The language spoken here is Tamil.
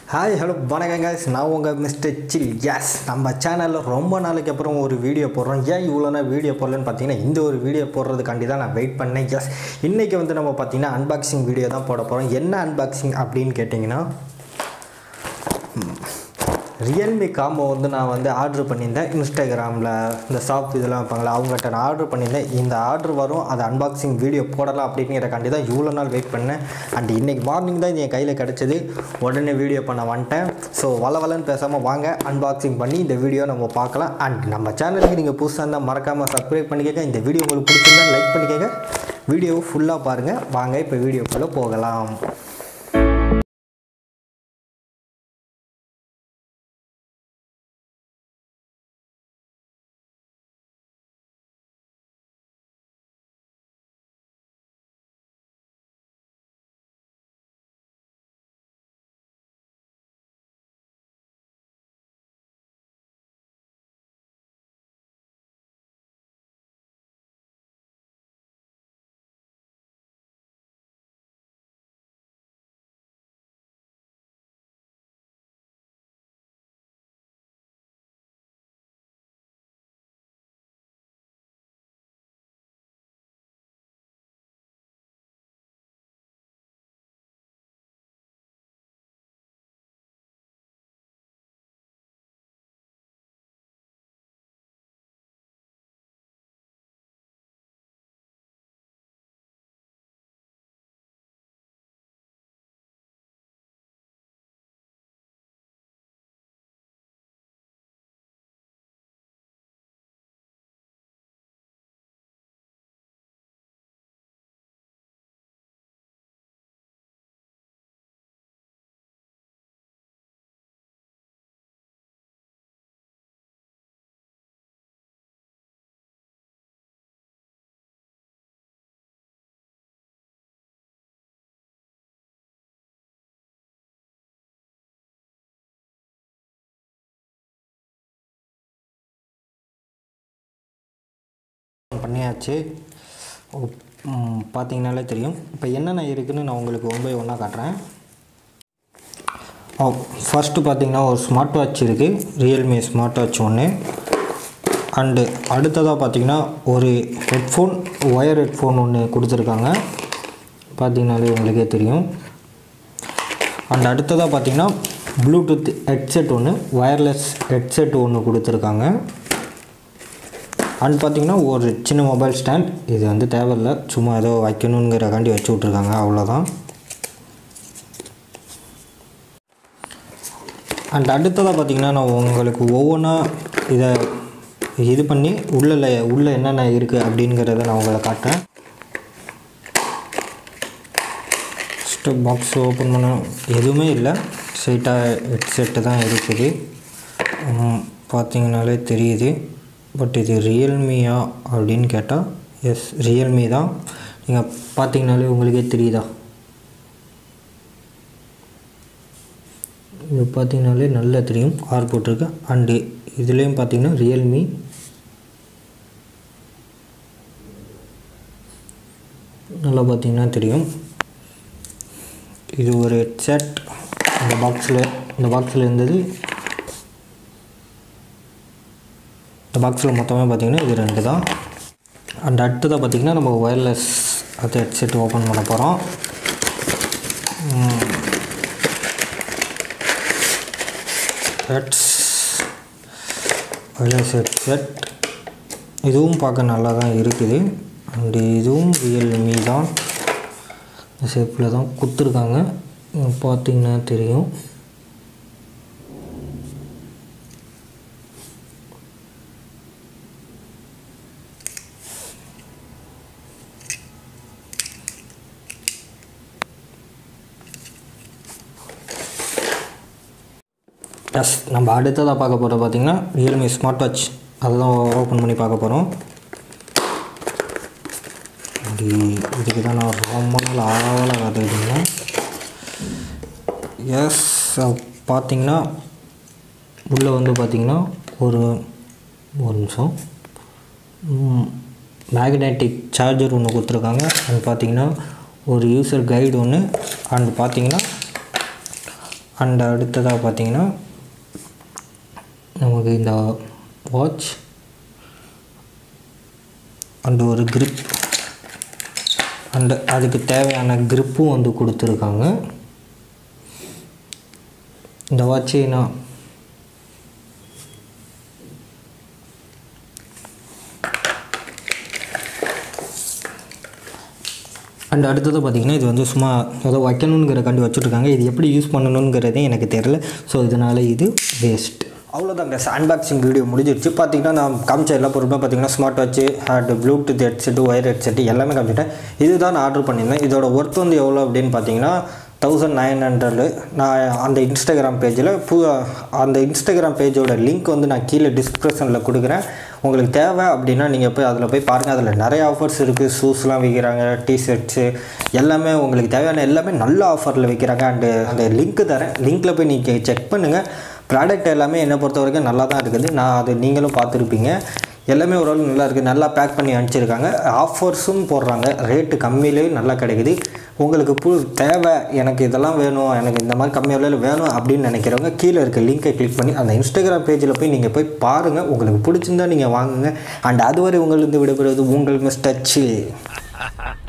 ஹாய் ஹலோ வணக்கம் guys நான் உங்கள் மிஸ்டர் சில் எஸ் நம்ம சேனலில் ரொம்ப நாளைக்கு அப்புறம் ஒரு வீடியோ போடுறோம் ஏன் இவ்வளோ நாள் வீடியோ போடலன்னு பார்த்தீங்கன்னா இந்த ஒரு வீடியோ போடுறதுக்காண்டி தான் நான் வெயிட் பண்ணேன் எஸ் இன்றைக்கி வந்து நம்ம பார்த்தீங்கன்னா அன்பாக்சிங் வீடியோ தான் போட போகிறோம் என்ன அன்பாக்சிங் அப்படின்னு கேட்டிங்கன்னா ரியல்மி காம்போ வந்து நான் வந்து ஆர்டர் பண்ணியிருந்தேன் இன்ஸ்டாகிராமில் இந்த ஷாப் இதெல்லாம் வைப்பாங்களா அவங்ககிட்ட நான் ஆர்டர் பண்ணியிருந்தேன் இந்த ஆர்டர் வரும் அது அன்பாக்சிங் வீடியோ போடலாம் அப்படிங்கிறக்காண்டி தான் இவ்வளோ நாள் வெயிட் பண்ணேன் அண்ட் இன்றைக்கி மார்னிங் தான் இது என் கையில் கிடச்சிது உடனே வீடியோ பண்ண வந்துட்டேன் ஸோ வள வளன்னு பேசாமல் வாங்க அன்பாக்சிங் பண்ணி இந்த வீடியோ நம்ம பார்க்கலாம் அண்ட் நம்ம சேனலுக்கு நீங்கள் புதுசாக இருந்தால் மறக்காமல் சப்ஸ்கிரைப் பண்ணிக்கங்க இந்த வீடியோ உங்களுக்கு பிடிச்சிருந்தா லைக் பண்ணிக்கங்க வீடியோவை ஃபுல்லாக பாருங்கள் வாங்க இப்போ வீடியோக்குள்ளே போகலாம் பண்ணியாச்சு ஓ- ம், பார்த்தீங்கனாலே தெரியும் இப்போ என்னென்ன இருக்குதுன்னு நான் உங்களுக்கு ஒன் பை ஒன்னாக காட்டுறேன் ஓ ஃபஸ்ட்டு பார்த்தீங்கன்னா ஒரு ஸ்மார்ட் வாட்ச் இருக்குது ரியல்மி ஸ்மார்ட் வாட்ச் ஒன்று அண்டு அடுத்ததாக பார்த்தீங்கன்னா ஒரு ஹெட்ஃபோன் ஒயர் ஹெட்ஃபோன் ஒன்று கொடுத்துருக்காங்க பார்த்தீங்கனாலே உங்களுக்கே தெரியும் அண்ட் அடுத்ததாக பார்த்தீங்கன்னா ப்ளூடூத் ஹெட்செட் ஒன்று ஒயர்லெஸ் ஹெட்செட் ஒன்று கொடுத்துருக்காங்க அண்ட் பார்த்தீங்கன்னா ஒரு சின்ன மொபைல் ஸ்டாண்ட் இது வந்து தேவையில்லை சும்மா ஏதோ வைக்கணுங்கிறக்காண்டி வச்சு விட்ருக்காங்க அவ்வளோதான் அண்ட் அடுத்ததாக பார்த்தீங்கன்னா நான் உங்களுக்கு ஒவ்வொன்றா இதை இது பண்ணி உள்ள உள்ளே என்னென்ன இருக்குது அப்படிங்கிறத நான் உங்களை காட்டுறேன் ஃபஸ்ட்டு பாக்ஸ் ஓப்பன் பண்ண எதுவுமே இல்லை ஸ்ட்ரைட்டாக ஹெட்செட்டு தான் இருக்குது ம், பார்த்தீங்கனாலே தெரியுது பட் இது ரியல்மியா அப்படின்னு கேட்டால் எஸ் ரியல்மி தான் நீங்கள் பார்த்தீங்கனாலே உங்களுக்கே தெரியுதா இது பார்த்தீங்கனாலே நல்லா தெரியும் ஆர் போட்டிருக்கு அண்டு இதுலேயும் பார்த்தீங்கன்னா ரியல்மி நல்லா பார்த்தீங்கன்னா தெரியும் இது ஒரு ஹெட்செட் இந்த பாக்ஸில் இந்த பாக்ஸில் இருந்தது இந்த பாக்ஸில் மொத்தமாக பார்த்தீங்கன்னா இது ரெண்டு தான் அண்ட் அடுத்ததாக பார்த்தீங்கன்னா நம்ம ஒயர்லெஸ் அது ஹெட்செட் ஓப்பன் பண்ண போகிறோம் ஹெட்ஸ் ஒயர்லெஸ் ஹெட்செட் இதுவும் பார்க்க நல்லா தான் இருக்குது அண்டு இதுவும் ரியல்மி தான் ஷேப்பில் தான் கொடுத்துருக்காங்க பார்த்தீங்கன்னா தெரியும் எஸ் நம்ம அடுத்ததாக பார்க்க போகிறது பார்த்தீங்கன்னா ரியல்மி ஸ்மார்ட் வாட்ச் அதுதான் ஓப்பன் பண்ணி பார்க்க போகிறோம் அப்படி இதுக்கு தான் நான் ரொம்ப நாள் ஆவலாக காத்துக்கிட்டு இருந்தேன் எஸ் பார்த்தீங்கன்னா உள்ளே வந்து பார்த்தீங்கன்னா ஒரு ஒரு நிமிஷம் மேக்னெட்டிக் சார்ஜர் ஒன்று கொடுத்துருக்காங்க அண்ட் பார்த்தீங்கன்னா ஒரு யூசர் கைடு ஒன்று அண்ட் பார்த்தீங்கன்னா அண்ட் அடுத்ததாக பார்த்தீங்கன்னா நமக்கு இந்த வாட்ச் அண்ட் ஒரு grip அண்டு அதுக்கு தேவையான gripப்பும் வந்து கொடுத்துருக்காங்க இந்த வாட்சை நான் அண்ட் அடுத்தது பார்த்திங்கன்னா இது வந்து சும்மா ஏதோ வைக்கணுங்கிற கண்டு வச்சுட்ருக்காங்க இது எப்படி யூஸ் பண்ணணுங்கிறதே எனக்கு தெரில ஸோ இதனால் இது வேஸ்ட் அவ்வளோதாங்க அன்பாக்சிங் வீடியோ முடிஞ்சிருச்சு பார்த்தீங்கன்னா நான் காமிச்ச எல்லா பொருளுமே பார்த்தீங்கன்னா smart watch and Bluetooth headset wire headset எல்லாமே காமிச்சிட்டேன் இதுதான் நான் ஆர்டர் பண்ணியிருந்தேன் இதோட ஒர்த் வந்து எவ்வளோ அப்படின்னு பார்த்தீங்கன்னா தௌசண்ட் நைன் ஹண்ட்ரடு நான் அந்த இன்ஸ்டாகிராம் பேஜில் பூ அந்த இன்ஸ்டாகிராம் பேஜோட லிங்க் வந்து நான் கீழே டிஸ்கிரிப்ஷனில் கொடுக்குறேன் உங்களுக்கு தேவை அப்படின்னா நீங்கள் போய் அதில் போய் பாருங்கள் அதில் நிறைய ஆஃபர்ஸ் இருக்குது ஷூஸ்லாம் விற்கிறாங்க டிஷர்ட்ஸு எல்லாமே உங்களுக்கு தேவையான எல்லாமே நல்ல ஆஃபரில் விற்கிறாங்க அண்டு அந்த லிங்க்கு தரேன் லிங்க்கில் போய் நீங்கள் செக் பண்ணுங்கள் ப்ராடக்ட் எல்லாமே என்னை பொறுத்த வரைக்கும் நல்லா தான் இருக்குது நான் அது நீங்களும் பார்த்துருப்பீங்க எல்லாமே ஓரளவு நல்லா இருக்குது நல்லா பேக் பண்ணி அனுப்பிச்சிருக்காங்க ஆஃபர்ஸும் போடுறாங்க ரேட்டு கம்மியிலேயும் நல்லா கிடைக்குது உங்களுக்கு பு தேவை எனக்கு இதெல்லாம் வேணும் எனக்கு இந்த மாதிரி கம்மி விலையில் வேணும் அப்படின்னு நினைக்கிறவங்க கீழே இருக்க லிங்கை கிளிக் பண்ணி அந்த இன்ஸ்டாகிராம் பேஜில் போய் நீங்கள் போய் பாருங்கள் உங்களுக்கு பிடிச்சிருந்தா நீங்கள் வாங்குங்க அண்ட் அதுவரை உங்களிருந்து விடைபெறுவது உங்கள் மிஸ்டர் சி